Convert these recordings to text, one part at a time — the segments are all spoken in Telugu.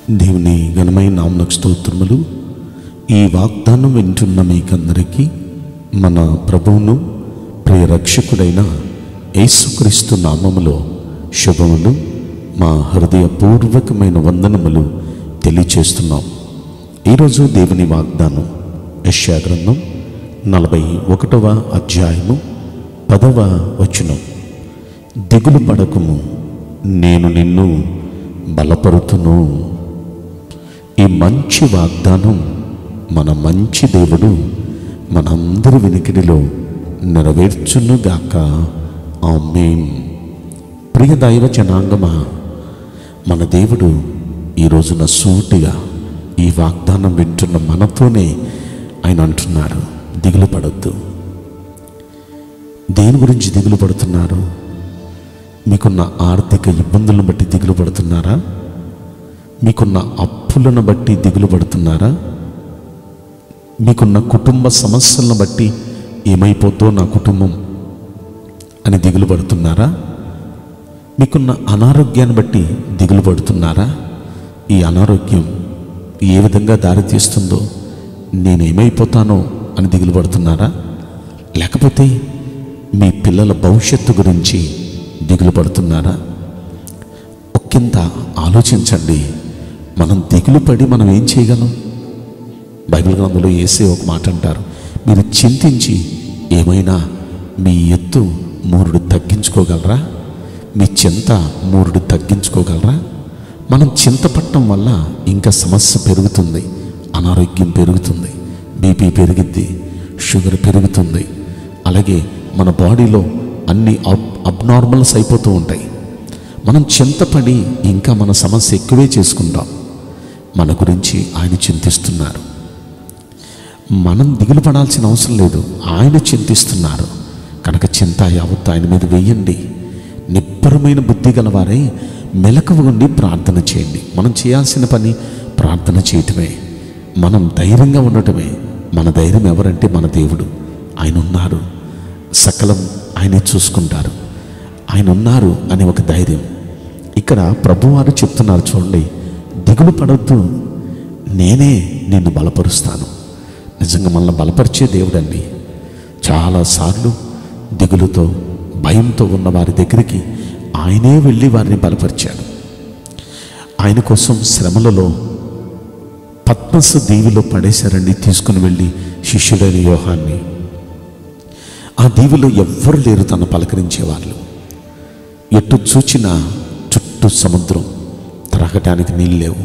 దేవుని ఘనమైన నామనకు స్తోత్రములు ఈ వాగ్దానం వింటున్న మీకందరికీ మన ప్రభువును ప్రియ రక్షకుడైన యేసుక్రీస్తు నామములో శుభములు మా హృదయపూర్వకమైన వందనములు తెలియచేస్తున్నాం ఈరోజు దేవుని వాగ్దానం యెషయా గ్రంథం నలభై ఒకటవ అధ్యాయము పదవ వచనం దిగులు పడకుము నేను నిన్ను బలపరుతును ఈ మంచి వాగ్దానం మన మంచి దేవుడు మనందరి వినికిడిలో నెరవేర్చునుగాక ఆమేన్ ప్రియ దైవ జనాంగమా మన దేవుడు ఈ రోజున సూటిగా ఈ వాగ్దానం వింటున్న మనతోనే ఆయన అంటున్నారు దిగులు పడొద్దు దేని గురించి దిగులు పడుతున్నారు మీకున్న ఆర్థిక ఇబ్బందులను బట్టి దిగులు పడుతున్నారా మీకున్న అప్పులను బట్టి దిగులు పడుతున్నారా మీకున్న కుటుంబ సమస్యలను బట్టి ఏమైపోతో నా కుటుంబం అని దిగులు పడుతున్నారా మీకున్న అనారోగ్యాన్ని బట్టి దిగులు పడుతున్నారా ఈ అనారోగ్యం ఏ విధంగా దారితీస్తుందో నేనేమైపోతానో అని దిగులు పడుతున్నారా లేకపోతే మీ పిల్లల భవిష్యత్తు గురించి దిగులు పడుతున్నారా ఒక్కింత ఆలోచించండి మనం దిగులు పడి మనం ఏం చేయగలం బైబిల్ గ్రంథంలో వేసే ఒక మాట అంటారు మీరు చింతించి ఏమైనా మీ ఎత్తు మూరుడు తగ్గించుకోగలరా మీ చింత మూరుడు తగ్గించుకోగలరా మనం చింతపట్టడం వల్ల ఇంకా సమస్య పెరుగుతుంది అనారోగ్యం పెరుగుతుంది బీపీ పెరిగిద్ది షుగర్ పెరుగుతుంది అలాగే మన బాడీలో అన్ని అబ్ అబ్నార్మల్స్ అయిపోతూ ఉంటాయి మనం చింతపడి ఇంకా మన సమస్య ఎక్కువే చేసుకుంటాం మన గురించి ఆయన చింతిస్తున్నారు మనం దిగులు పడాల్సిన అవసరం లేదు ఆయన చింతిస్తున్నారు కనుక చింత యావత్తు ఆయన మీద వేయండి నిబ్బరమైన బుద్ధి గలవారై మెలకువ ఉండి ప్రార్థన చేయండి మనం చేయాల్సిన పని ప్రార్థన చేయటమే మనం ధైర్యంగా ఉండటమే మన ధైర్యం ఎవరంటే మన దేవుడు ఆయన ఉన్నారు సకలం ఆయనే చూసుకుంటారు ఆయన ఉన్నారు అని ఒక ధైర్యం ఇక్కడ ప్రభువారు చెప్తున్నారు చూడండి దిగులు పడొద్దు నేనే నిన్ను బలపరుస్తాను నిజంగా మనల్ని బలపరిచే దేవుడండి చాలాసార్లు దిగులుతో భయంతో ఉన్న వారి దగ్గరికి ఆయనే వెళ్ళి వారిని బలపరిచాడు ఆయన కోసం శ్రమలలో పద్మస దీవిలో పడేశారండి తీసుకుని వెళ్ళి శిష్యుడైన యోహాన్ని ఆ దీవిలో ఎవ్వరు లేరు తను పలకరించేవాళ్ళు ఎటు చూచినా చుట్టూ సముద్రం త్రాగటానికి నీళ్ళు లేవు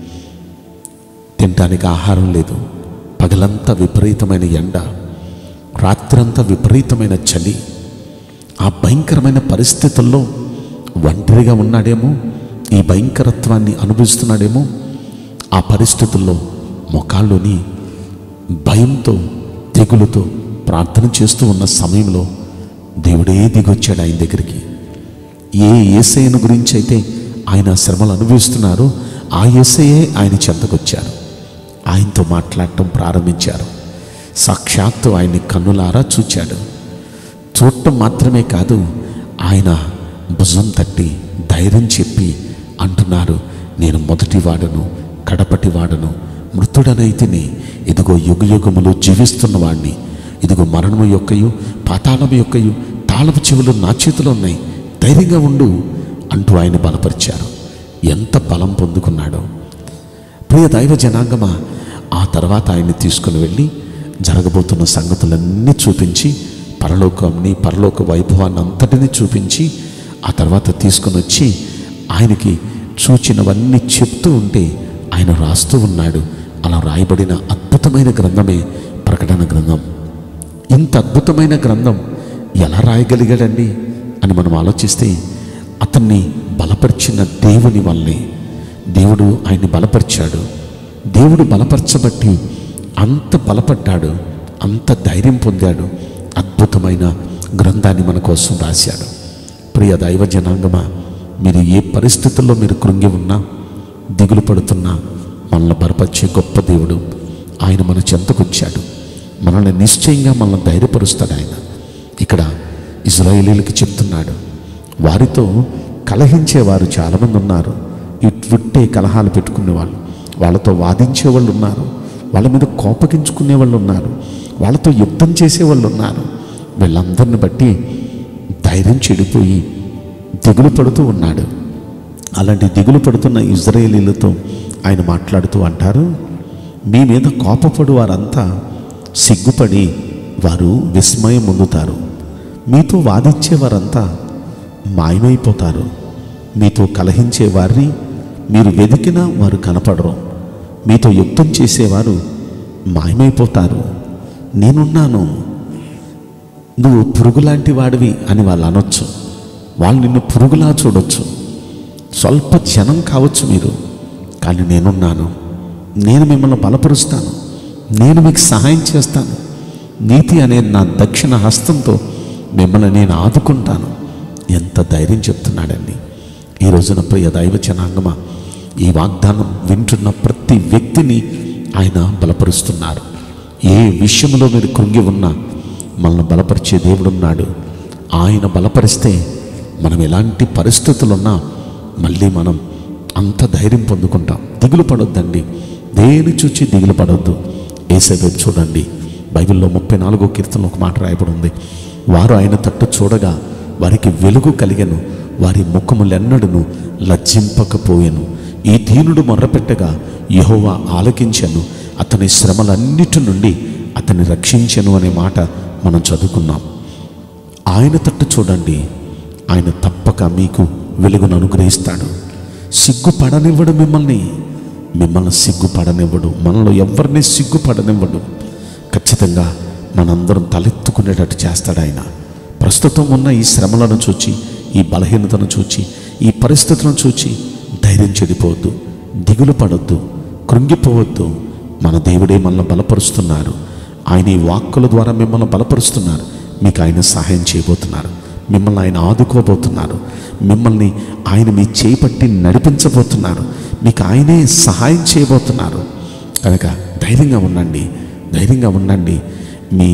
తినటానికి ఆహారం లేదు పగలంతా విపరీతమైన ఎండ రాత్రంతా విపరీతమైన చలి ఆ భయంకరమైన పరిస్థితుల్లో ఒంటరిగా ఉన్నాడేమో ఈ భయంకరత్వాన్ని అనుభవిస్తున్నాడేమో ఆ పరిస్థితుల్లో మొకాల్లోని భయంతో తెగులుతో ప్రార్థన చేస్తూ ఉన్న సమయంలో దేవుడే దిగొచ్చాడు ఆయన దగ్గరికి ఏ ఏసయ్యను గురించి అయితే ఆయన శ్రమలు అనుభవిస్తున్నారో ఆ ఏసయ్యే ఆయన చెంతకొచ్చారు ఆయనతో మాట్లాడటం ప్రారంభించారు సాక్షాత్తు ఆయన్ని కన్నులారా చూచాడు చూడటం మాత్రమే కాదు ఆయన భుజం తట్టి ధైర్యం చెప్పి అంటున్నారు నేను మొదటి వాడను కడపటి వాడను మృతుడనైతిని ఇదిగో యుగ యుగములు జీవిస్తున్న వాడిని ఇదిగో మరణము యొక్కయు పాతాళము యొక్కయు తాళపు చెవులు నా చేతిలో ఉన్నాయి ధైర్యంగా ఉండు అంటూ ఆయన బలపరిచారు ఎంత బలం పొందుకున్నాడో ప్రియ దైవ జనాంగమా ఆ తర్వాత ఆయన్ని తీసుకుని వెళ్ళి జరగబోతున్న సంగతులన్నీ చూపించి పరలోకాన్ని పరలోక వైభవాన్ని అంతటినీ చూపించి ఆ తర్వాత తీసుకుని వచ్చి ఆయనకి చూచినవన్నీ చెప్తూ ఉంటే ఆయన రాస్తూ ఉన్నాడు అలా రాయబడిన అద్భుతమైన గ్రంథమే ప్రకటన గ్రంథం ఇంత అద్భుతమైన గ్రంథం ఎలా రాయగలిగాడండి అని మనం ఆలోచిస్తే అతన్ని బలపరిచిన దేవుని వల్లే దేవుడు ఆయన్ని బలపరిచాడు దేవుడు బలపరచబట్టి అంత బలపడ్డాడు అంత ధైర్యం పొందాడు అద్భుతమైన గ్రంథాన్ని మన కోసం రాశాడు ప్రియ దైవ జనాంగమా మీరు ఏ పరిస్థితుల్లో మీరు కృంగి ఉన్నా దిగులు పడుతున్నా మనల్ని బలపరిచే గొప్ప దేవుడు ఆయన మన చెంతకొచ్చాడు మనల్ని నిశ్చయంగా మనల్ని ధైర్యపరుస్తాడు ఆయన ఇక్కడ ఇజ్రాయేలీలకి చెప్తున్నాడు వారితో కలహించేవారు చాలామంది ఉన్నారు ఇట్విట్టే కలహాలు పెట్టుకునే వాళ్ళు వాళ్ళతో వాదించే వాళ్ళు ఉన్నారు వాళ్ళ మీద కోపగించుకునే వాళ్ళు ఉన్నారు వాళ్ళతో యుద్ధం చేసే వాళ్ళు ఉన్నారు వీళ్ళందరిని బట్టి ధైర్యం చెడిపోయి దిగులు పడుతూ ఉన్నాడు అలాంటి దిగులు పడుతున్న ఇజ్రాయేలీలతో ఆయన మాట్లాడుతూ అంటారు మీ మీద కోపపడు వారంతా సిగ్గుపడి వారు విస్మయం పొందుతారు మీతో వాదించే వారంతా మాయమైపోతారు మీతో కలహించే వారిని మీరు వెతికినా వారు కనపడరు మీతో యుద్ధం చేసేవారు మాయమైపోతారు నేనున్నాను నువ్వు పురుగులాంటి వాడివి అని వాళ్ళు అనొచ్చు వాళ్ళు నిన్ను పురుగులా చూడొచ్చు స్వల్ప జనం కావచ్చు మీరు కానీ నేనున్నాను నేను మిమ్మల్ని బలపరుస్తాను నేను మీకు సహాయం చేస్తాను నీతి అనే నా దక్షిణ హస్తంతో మిమ్మల్ని నేను ఆదుకుంటాను ఎంత ధైర్యం చెప్తున్నాడండి ఈ రోజున ప్రియ దైవ జనాంగమా ఈ వాగ్దానం వింటున్న ప్రతి వ్యక్తిని ఆయన బలపరుస్తున్నారు ఏ విషయంలో మీరు కృంగి ఉన్నా మనల్ని బలపరిచే దేవుడున్నాడు ఆయన బలపరిస్తే మనం ఎలాంటి పరిస్థితులున్నా మళ్ళీ మనం అంత ధైర్యం పొందుకుంటాం దిగులు పడొద్దండి దేని చూచి దిగులు పడొద్దు ఏసేపు చూడండి బైబిల్లో ముప్పై నాలుగో కీర్తనలో ఒక మాట రాయబడి ఉంది వారు ఆయన తట్టు చూడగా వారికి వెలుగు కలిగెను వారి ముఖములెన్నడును లజ్జింపకపోయెను ఈ దీనుడు మొర్రపెట్టగా యెహోవా ఆలకించెను అతని శ్రమలన్నిటి నుండి అతన్ని రక్షించెను అనే మాట మనం చదువుకున్నాం ఆయన తట్టు చూడండి ఆయన తప్పక మీకు వెలుగును అనుగ్రహిస్తాడు సిగ్గుపడనివ్వడు మిమ్మల్ని మిమ్మల్ని సిగ్గుపడనివ్వడు మనలో ఎవరిని సిగ్గుపడనివ్వడు ఖచ్చితంగా మనందరం తలెత్తుకునేటట్టు చేస్తాడు ఆయన ప్రస్తుతం ఉన్న ఈ శ్రమలను చూచి ఈ బలహీనతను చూచి ఈ పరిస్థితులను చూచి ధైర్యం చెడిపోవద్దు దిగులు పడొద్దు కృంగిపోవద్దు మన దేవుడే మనల్ని బలపరుస్తున్నారు ఆయన ఈ వాక్కుల ద్వారా మిమ్మల్ని బలపరుస్తున్నారు మీకు ఆయన సహాయం చేయబోతున్నారు మిమ్మల్ని ఆయన ఆదుకోబోతున్నారు మిమ్మల్ని ఆయన మీ చేపట్టి నడిపించబోతున్నారు మీకు ఆయనే సహాయం చేయబోతున్నారు కనుక ధైర్యంగా ఉండండి ధైర్యంగా ఉండండి మీ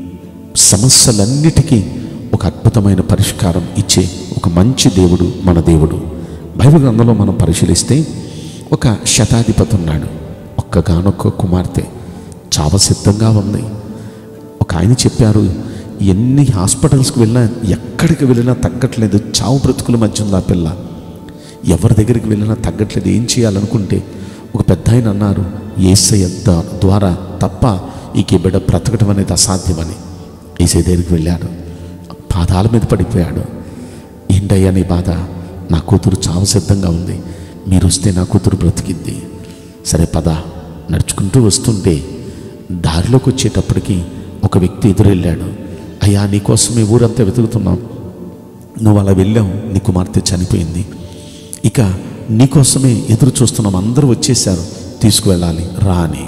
సమస్యలన్నిటికీ ఒక అద్భుతమైన పరిష్కారం ఇచ్చే ఒక మంచి దేవుడు మన దేవుడు బైబిల్ గ్రంథంలో మనం పరిశీలిస్తే ఒక శతాధిపతి ఉన్నాడు ఒక్కగానొక్క కుమార్తె చావ సిద్ధంగా ఉంది ఒక ఆయన చెప్పారు ఎన్ని హాస్పిటల్స్కి వెళ్ళినా ఎక్కడికి వెళ్ళినా తగ్గట్లేదు చావు బ్రతుకుల మధ్య ఉంది ఆ పిల్ల ఎవరి దగ్గరికి వెళ్ళినా తగ్గట్లేదు ఏం చేయాలనుకుంటే ఒక పెద్ద ఆయన అన్నారు ఏసయ్య ద- ద్వారా తప్ప ఈ బిడ్డ బ్రతకడం అనేది అసాధ్యమని ఏసై దగ్గరికి వెళ్ళాడు పాదాల మీద పడిపోయాడు ఏంటయ్యా నీ బాధ నా కూతురు చావు సిద్ధంగా ఉంది మీరు వస్తే నా కూతురు బ్రతికింది సరే పద నడుచుకుంటూ వస్తుంటే దారిలోకి వచ్చేటప్పటికి ఒక వ్యక్తి ఎదురెళ్ళాడు అయ్యా నీకోసమే ఊరంతా వెతుకుతున్నాం నువ్వు అలా వెళ్ళావు నీ కుమార్తె చనిపోయింది ఇక నీకోసమే ఎదురు చూస్తున్నాం అందరూ వచ్చేసారు తీసుకువెళ్ళాలి రా అని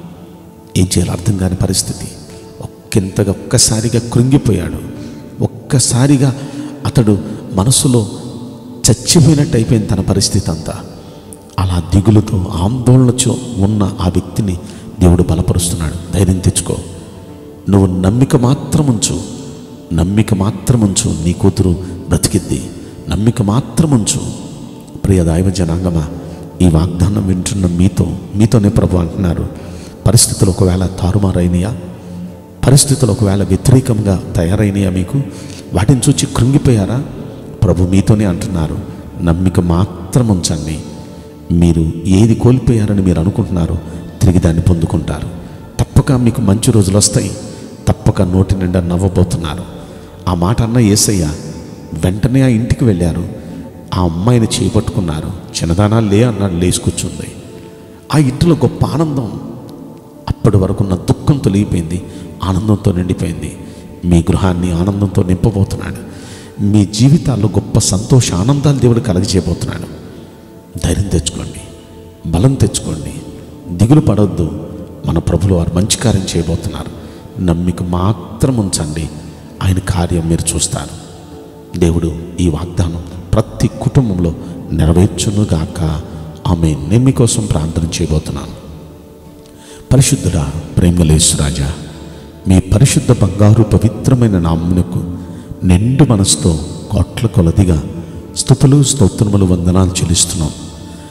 ఏం చేయాలో అర్థం కాని పరిస్థితి ఒక్కింతగా ఒక్కసారిగా కృంగిపోయాడు ఒక్కసారిగా అతడు మనసులో చచ్చిపోయినట్టు అయిపోయింది తన పరిస్థితి అంతా అలా దిగులుతో ఆందోళనతో ఉన్న ఆ వ్యక్తిని దేవుడు బలపరుస్తున్నాడు ధైర్యం తెచ్చుకో నువ్వు నమ్మిక మాత్రం ఉంచు నమ్మిక మాత్రం ఉంచు నీ కూతురు బ్రతికిద్ది నమ్మిక మాత్రం ఉంచు ప్రియ దైవ జనాంగమా ఈ వాగ్దానం వింటున్న మీతో మీతోనే ప్రభు అంటున్నారు పరిస్థితులు ఒకవేళ తారుమారైనయా పరిస్థితులు ఒకవేళ వ్యతిరేకంగా తయారైనయా మీకు వాటిని చూచి కృంగిపోయారా ప్రభు మీతోనే అంటున్నారు నమ్మిక మాత్రం ఉంచండి మీరు ఏది కోల్పోయారని మీరు అనుకుంటున్నారో తిరిగి దాన్ని పొందుకుంటారు తప్పక మీకు మంచి రోజులు వస్తాయి తప్పక నోటి నిండా నవ్వబోతున్నారు ఆ మాట అన్న ఏసయ్య వెంటనే ఆ ఇంటికి వెళ్ళారు ఆ అమ్మాయిని చేపట్టుకున్నారు చిన్నదానా లే అన్నాడు లేచి కూర్చుంది ఆ ఇంటిలో గొప్ప ఆనందం అప్పటి వరకు ఉన్న దుఃఖం తొలగిపోయింది ఆనందంతో నిండిపోయింది మీ గృహాన్ని ఆనందంతో నింపబోతున్నాడు మీ జీవితాల్లో గొప్ప సంతోష ఆనందాలు దేవుడు కలగజేయబోతున్నాడు ధైర్యం తెచ్చుకోండి బలం తెచ్చుకోండి దిగులు పడొద్దు మన ప్రభులు వారు మంచి కార్యం చేయబోతున్నారు నమ్మిక మాత్రం ఉంచండి ఆయన కార్యం మీరు చూస్తారు దేవుడు ఈ వాగ్దానం ప్రతి కుటుంబంలో నెరవేర్చునుగాక ఆమె నేను మీకోసం ప్రార్థన చేయబోతున్నాను పరిశుద్ధుడా ప్రేమలేశ్వరాజా మీ పరిశుద్ధ బంగారు పవిత్రమైన నామ్మునకు నిండు మనసుతో కోట్ల కొలదిగా స్థుతులు స్తోత్రములు వందనాలు చెల్లిస్తున్నాం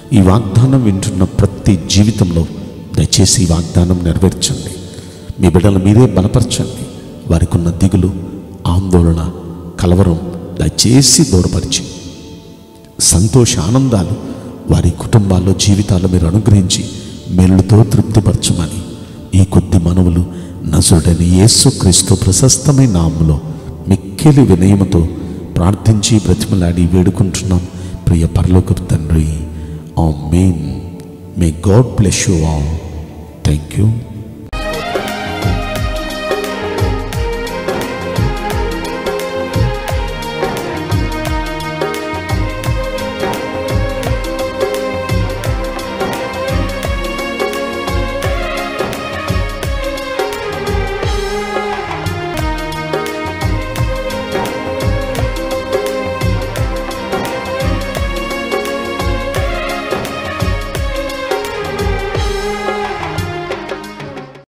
ఈ వాగ్దానం వింటున్న ప్రతి జీవితంలో దయచేసి ఈ వాగ్దానం నెరవేర్చండి మీ బిడ్డలు మీరే బలపరచండి వారికి ఉన్న దిగులు ఆందోళన కలవరం దయచేసి దూరపరిచి సంతోష ఆనందాలు వారి కుటుంబాల్లో జీవితాలు మీరు అనుగ్రహించి మేలుతో తృప్తిపరచమని ఈ కొద్ది మనవులు నజరుడని యేసుక్రీస్తు ప్రశస్తమైన నామములో మిక్కిలి వినయముతో ప్రార్థించి బ్రతిమలాడి వేడుకుంటున్నాం ప్రియ పరలోకపు తండ్రి amen may God bless you all thank you